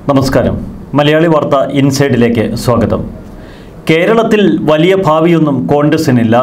നമസ്കാരം മലയാളി വാർത്ത ഇൻസൈഡിലേക്ക് സ്വാഗതം കേരളത്തിൽ വലിയ ഭാവിയൊന്നും കോൺഗ്രസിനില്ല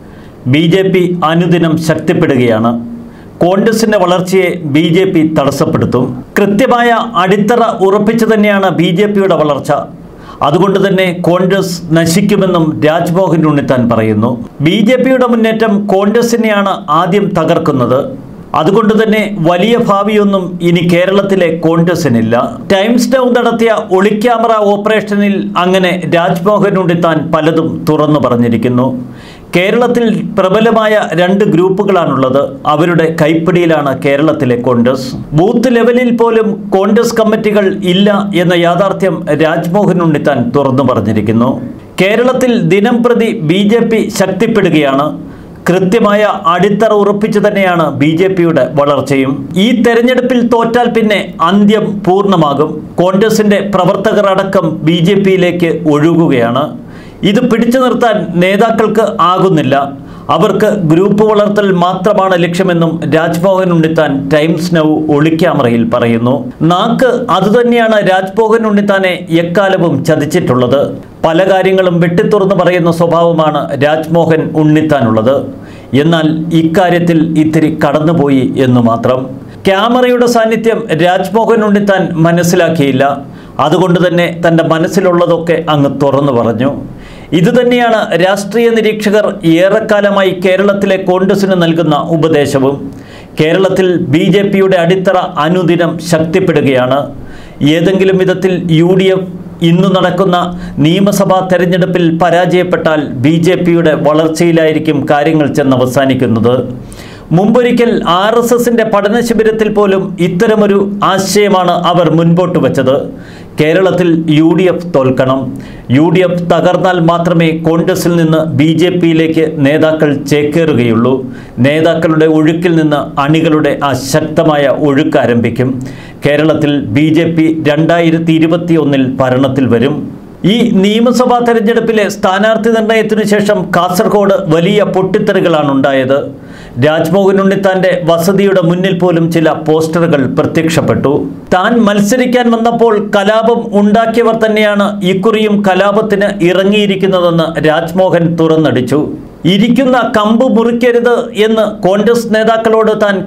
ബി ജെ പി അനുദിനം ശക്തിപ്പെടുകയാണ് കോൺഗ്രസിൻ്റെ വളർച്ചയെ ബി ജെ പി തടസ്സപ്പെടുത്തും കൃത്യമായ അടിത്തറ ഉറപ്പിച്ചു തന്നെയാണ് ബി ജെ പിയുടെ വളർച്ച അതുകൊണ്ട് തന്നെ കോൺഗ്രസ് നശിക്കുമെന്നും രാജ്മോഹൻ ഉണ്ണിത്താൻ പറയുന്നു ബി ജെ പിയുടെ മുന്നേറ്റം കോൺഗ്രസിനെയാണ് ആദ്യം തകർക്കുന്നത് അതുകൊണ്ട് തന്നെ വലിയ ഭാവിയൊന്നും ഇനി കേരളത്തിലെ കോൺഗ്രസിനില്ല ടൈംസ് നൗ നടത്തിയ ഒളിക്യാമറ ഓപ്പറേഷനിൽ അങ്ങനെ രാജ്മോഹൻ ഉണ്ണിത്താൻ പലതും തുറന്നു പറഞ്ഞിരിക്കുന്നു കേരളത്തിൽ പ്രബലമായ രണ്ട് ഗ്രൂപ്പുകളാണുള്ളത് അവരുടെ കൈപ്പിടിയിലാണ് കേരളത്തിലെ കോൺഗ്രസ് ബൂത്ത് ലെവലിൽ പോലും കോൺഗ്രസ് കമ്മിറ്റികൾ ഇല്ല എന്ന യാഥാർത്ഥ്യം രാജ്മോഹൻ ഉണ്ണിത്താൻ തുറന്നു പറഞ്ഞിരിക്കുന്നു കേരളത്തിൽ ദിനം പ്രതി ബി ജെ പി ശക്തിപ്പെടുകയാണ് കൃത്യമായ അടിത്തറ ഉറപ്പിച്ചു തന്നെയാണ് ബി ജെ പിയുടെ വളർച്ചയും ഈ തെരഞ്ഞെടുപ്പിൽ തോറ്റാൽ പിന്നെ അന്ത്യം പൂർണ്ണമാകും കോൺഗ്രസിന്റെ പ്രവർത്തകർ അടക്കം ബി ജെ പിയിലേക്ക് ഒഴുകുകയാണ് ഇത് പിടിച്ചു നിർത്താൻ നേതാക്കൾക്ക് ആകുന്നില്ല അവർക്ക് ഗ്രൂപ്പ് വളർത്തൽ മാത്രമാണ് ലക്ഷ്യമെന്നും രാജ്മോഹൻ ഉണ്ണിത്താൻ ടൈംസ് നൗ ഒളിക്യാമറയിൽ പറയുന്നു നാക്ക് അതുതന്നെയാണ് രാജ്മോഹൻ ഉണ്ണിത്താനെ എക്കാലവും ചതിച്ചിട്ടുള്ളത് പല കാര്യങ്ങളും വെട്ടിത്തുറന്ന് പറയുന്ന സ്വഭാവമാണ് രാജ്മോഹൻ ഉണ്ണിത്താനുള്ളത് എന്നാൽ ഇക്കാര്യത്തിൽ ഇത്തിരി കടന്നുപോയി എന്നു മാത്രം ക്യാമറയുടെ സാന്നിധ്യം രാജ്മോഹൻ ഉണ്ണിത്താൻ മനസ്സിലാക്കിയില്ല അതുകൊണ്ട് തന്നെ തൻ്റെ മനസ്സിലുള്ളതൊക്കെ അങ്ങ് തുറന്നു പറഞ്ഞു ഇതുതന്നെയാണ് രാഷ്ട്രീയ നിരീക്ഷകർ ഏറെക്കാലമായി കേരളത്തിലെ കോൺഗ്രസിന് നൽകുന്ന ഉപദേശവും കേരളത്തിൽ ബി ജെ പിയുടെ അടിത്തറ അനുദിനം ശക്തിപ്പെടുകയാണ് ഏതെങ്കിലും വിധത്തിൽ യു ഡി എഫ് ഇന്നു നടക്കുന്ന നിയമസഭാ തെരഞ്ഞെടുപ്പിൽ പരാജയപ്പെട്ടാൽ ബി ജെ പിയുടെ വളർച്ചയിലായിരിക്കും കാര്യങ്ങൾ ചെന്ന് അവസാനിക്കുന്നത് മുമ്പൊരിക്കൽ ആർ എസ് എസിൻ്റെ പഠന ശിബിരത്തിൽ പോലും ഇത്തരമൊരു ആശയമാണ് അവർ മുൻപോട്ട് വെച്ചത് കേരളത്തിൽ യു ഡി എഫ് തോൽക്കണം യു ഡി എഫ് തകർന്നാൽ മാത്രമേ കോൺഗ്രസിൽ നിന്ന് ബി ജെ പിയിലേക്ക് നേതാക്കൾ ചേക്കേറുകയുള്ളൂ നേതാക്കളുടെ ഒഴുക്കിൽ നിന്ന് അണികളുടെ ആ ശക്തമായ ഒഴുക്ക് ആരംഭിക്കും കേരളത്തിൽ ബി ജെ പി രണ്ടായിരത്തി ഇരുപത്തി ഒന്നിൽ ഭരണത്തിൽ വരും ഈ നിയമസഭാ തെരഞ്ഞെടുപ്പിലെ സ്ഥാനാർത്ഥി നിർണയത്തിനു ശേഷം കാസർഗോഡ് വലിയ പൊട്ടിത്തെറികളാണ് ഉണ്ടായത് രാജ്മോഹൻ ഉണ്ണിത്താന്റെ വസതിയുടെ മുന്നിൽ പോലും ചില പോസ്റ്ററുകൾ പ്രത്യക്ഷപ്പെട്ടു താൻ മത്സരിക്കാൻ വന്നപ്പോൾ കലാപം ഉണ്ടാക്കിയവർ തന്നെയാണ് ഇക്കുറിയും കലാപത്തിന് ഇറങ്ങിയിരിക്കുന്നതെന്ന് രാജ്മോഹൻ തുറന്നടിച്ചു ഇരിക്കുന്ന കമ്പ് മുറിക്കരുത് എന്ന് കോൺഗ്രസ് നേതാക്കളോട് താൻ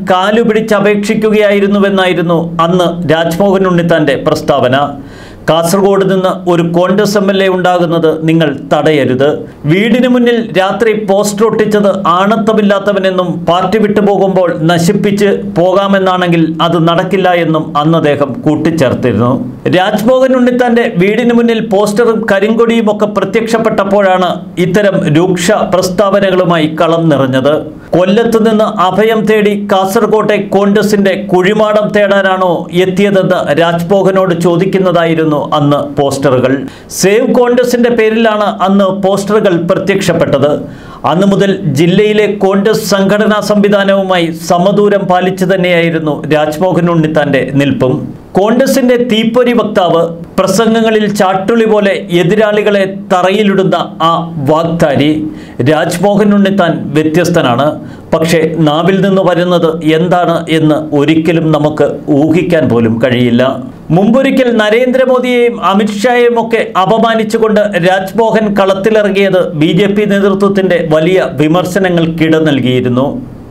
കാലുപിടിച്ചപേക്ഷിക്കുകയായിരുന്നുവെന്നായിരുന്നു അന്ന് രാജ്മോഹൻ ഉണ്ണിത്താന്റെ പ്രസ്താവന കാസർഗോഡ് നിന്ന് ഒരു കോൺഗ്രസ് എം എൽ എ ഉണ്ടാകുന്നത് നിങ്ങൾ തടയരുത് വീടിന് മുന്നിൽ രാത്രി പോസ്റ്റർ ഒട്ടിച്ചത് ആണത്തമില്ലാത്തവനെന്നും പാർട്ടി വിട്ടു പോകുമ്പോൾ നശിപ്പിച്ച് പോകാമെന്നാണെങ്കിൽ അത് നടക്കില്ല എന്നും അന്ന് അദ്ദേഹം കൂട്ടിച്ചേർത്തിരുന്നു രാജ്മോഹൻ ഉണ്ണിത്താന്റെ വീടിന് മുന്നിൽ പോസ്റ്ററും കരിങ്കൊടിയും ഒക്കെ പ്രത്യക്ഷപ്പെട്ടപ്പോഴാണ് ഇത്തരം രൂക്ഷ പ്രസ്താവനകളുമായി കളം നിറഞ്ഞത് കൊല്ലത്ത് നിന്ന് അഭയം തേടി കാസർകോട്ടെ കോൺഗ്രസിന്റെ കുഴിമാടം തേടാനാണോ എത്തിയതെന്ന് രാജ്മോഹനോട് ചോദിക്കുന്നതായിരുന്നു അന്ന് പോസ്റ്ററുകൾ സേവ് കോൺഗ്രസിന്റെ പേരിലാണ് അന്ന് പോസ്റ്ററുകൾ പ്രത്യക്ഷപ്പെട്ടത് അന്നു മുതൽ ജില്ലയിലെ കോൺഗ്രസ് സംഘടനാ സംവിധാനവുമായി സമദൂരം പാലിച്ചു തന്നെയായിരുന്നു രാജ്മോഹൻ ഉണ്ണിത്താന്റെ നിൽപ്പും കോൺഗ്രസിന്റെ തീപ്പൊരി വക്താവ് പ്രസംഗങ്ങളിൽ ചാട്ടുളി പോലെ എതിരാളികളെ തറയിലിടുന്ന ആ വാഗ്ദാരി രാജ്മോഹൻ ഉണ്ണിത്താൻ വ്യത്യസ്തനാണ് പക്ഷേ നാവിൽ നിന്ന് വരുന്നത് എന്താണ് എന്ന് ഒരിക്കലും നമുക്ക് ഊഹിക്കാൻ പോലും കഴിയില്ല മുമ്പൊരിക്കൽ നരേന്ദ്രമോദിയെയും അമിത്ഷായെയും ഒക്കെ അപമാനിച്ചുകൊണ്ട് രാജ്മോഹൻ കളത്തിലിറങ്ങിയത് ബി ജെ പി നേതൃത്വത്തിൻ്റെ വലിയ വിമർശനങ്ങൾക്കിട നൽകിയിരുന്നു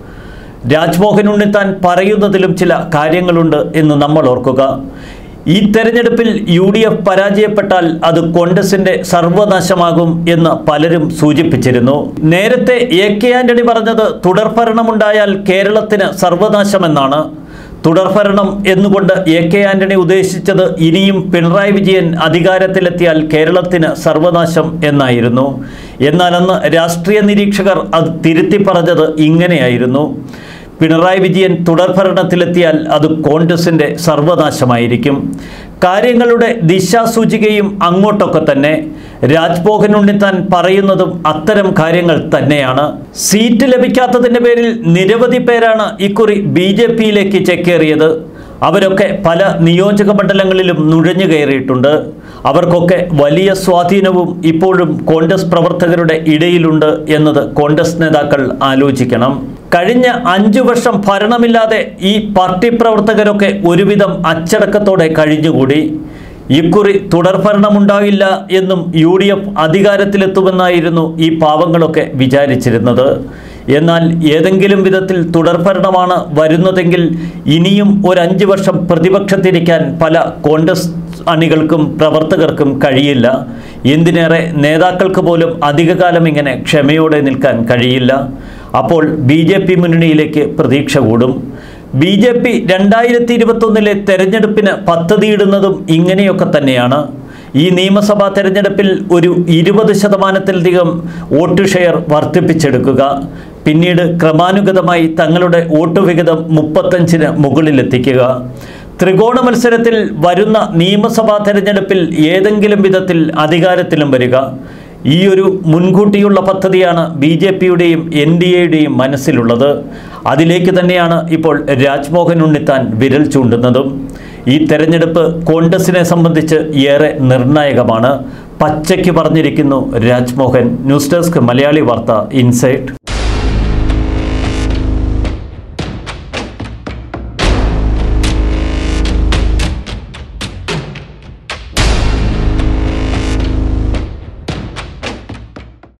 രാജ്മോഹൻ ഉണ്ണിത്താൻ പറയുന്നതിലും ചില കാര്യങ്ങളുണ്ട് എന്ന് നമ്മൾ ഓർക്കുക ഈ തെരഞ്ഞെടുപ്പിൽ യു ഡി എഫ് പരാജയപ്പെട്ടാൽ അത് കോൺഗ്രസിന്റെ സർവനാശമാകും എന്ന് പലരും സൂചിപ്പിച്ചിരുന്നു നേരത്തെ എ കെ ആന്റണി പറഞ്ഞത് തുടർഭരണമുണ്ടായാൽ കേരളത്തിന് സർവനാശമെന്നാണ് തുടർഭരണം എന്നുകൊണ്ട് എ കെ ആന്റണി ഉദ്ദേശിച്ചത് ഇനിയും പിണറായി വിജയൻ അധികാരത്തിലെത്തിയാൽ കേരളത്തിന് സർവനാശം എന്നായിരുന്നു എന്നാൽ അന്ന് രാഷ്ട്രീയ നിരീക്ഷകർ അത് തിരുത്തി പറഞ്ഞത് ഇങ്ങനെയായിരുന്നു പിണറായി വിജയൻ തുടർഭരണത്തിലെത്തിയാൽ അത് കോൺഗ്രസിൻ്റെ സർവനാശമായിരിക്കും കാര്യങ്ങളുടെ ദിശാസൂചികയും അങ്ങോട്ടൊക്കെ തന്നെ രാജ്മോഹൻ ഉണ്ണിത്താൻ പറയുന്നതും അത്തരം കാര്യങ്ങൾ തന്നെയാണ് സീറ്റ് ലഭിക്കാത്തതിൻ്റെ പേരിൽ നിരവധി പേരാണ് ഇക്കുറി ബി ജെ പിയിലേക്ക് ചെക്കേറിയത് അവരൊക്കെ പല നിയോജക മണ്ഡലങ്ങളിലും നുഴഞ്ഞു കയറിയിട്ടുണ്ട് അവർക്കൊക്കെ വലിയ സ്വാധീനവും ഇപ്പോഴും കോൺഗ്രസ് പ്രവർത്തകരുടെ ഇടയിലുണ്ട് എന്നത് കോൺഗ്രസ് നേതാക്കൾ ആലോചിക്കണം കഴിഞ്ഞ അഞ്ചു വർഷം ഭരണമില്ലാതെ ഈ പാർട്ടി പ്രവർത്തകരൊക്കെ ഒരുവിധം അച്ചടക്കത്തോടെ കഴിഞ്ഞുകൂടി ഇക്കുറി തുടർഭരണമുണ്ടാകില്ല എന്നും യു ഡി എഫ് അധികാരത്തിലെത്തുമെന്നായിരുന്നു ഈ പാവങ്ങളൊക്കെ വിചാരിച്ചിരുന്നത് എന്നാൽ ഏതെങ്കിലും വിധത്തിൽ തുടർഭരണമാണ് വരുന്നതെങ്കിൽ ഇനിയും ഒരു അഞ്ച് വർഷം പ്രതിപക്ഷത്തിരിക്കാൻ പല കോൺഗ്രസ് അണികൾക്കും പ്രവർത്തകർക്കും കഴിയില്ല എന്തിനേറെ നേതാക്കൾക്ക് പോലും അധികകാലം ഇങ്ങനെ ക്ഷമയോടെ നിൽക്കാൻ കഴിയില്ല അപ്പോൾ ബി ജെ പി മുന്നണിയിലേക്ക് പ്രതീക്ഷ കൂടും ബി ജെ പി രണ്ടായിരത്തി ഇരുപത്തൊന്നിലെ തെരഞ്ഞെടുപ്പിന് പദ്ധതിയിടുന്നതും ഇങ്ങനെയൊക്കെ തന്നെയാണ് ഈ നിയമസഭാ തെരഞ്ഞെടുപ്പിൽ ഒരു ഇരുപത് ശതമാനത്തിലധികം വോട്ട് ഷെയർ വർദ്ധിപ്പിച്ചെടുക്കുക പിന്നീട് ക്രമാനുഗതമായി തങ്ങളുടെ വോട്ട് വിഹിതം മുപ്പത്തഞ്ചിന് മുകളിലെത്തിക്കുക ത്രികോണ മത്സരത്തിൽ വരുന്ന നിയമസഭാ തെരഞ്ഞെടുപ്പിൽ ഏതെങ്കിലും വിധത്തിൽ അധികാരത്തിലും വരിക ഈ ഒരു മുൻകൂട്ടിയുള്ള പദ്ധതിയാണ് ബി ജെ പിയുടെയും എൻ ഡി എയുടെയും മനസ്സിലുള്ളത് അതിലേക്ക് തന്നെയാണ് ഇപ്പോൾ രാജ്മോഹൻ ഉണ്ണിത്താൻ വിരൽ ചൂണ്ടുന്നതും ഈ തെരഞ്ഞെടുപ്പ് കോൺഗ്രസിനെ സംബന്ധിച്ച് ഏറെ നിർണായകമാണ് പച്ചയ്ക്ക് പറഞ്ഞിരിക്കുന്നു രാജ്മോഹൻ ന്യൂസ് ഡെസ്ക് മലയാളി വാർത്ത ഇൻസൈറ്റ്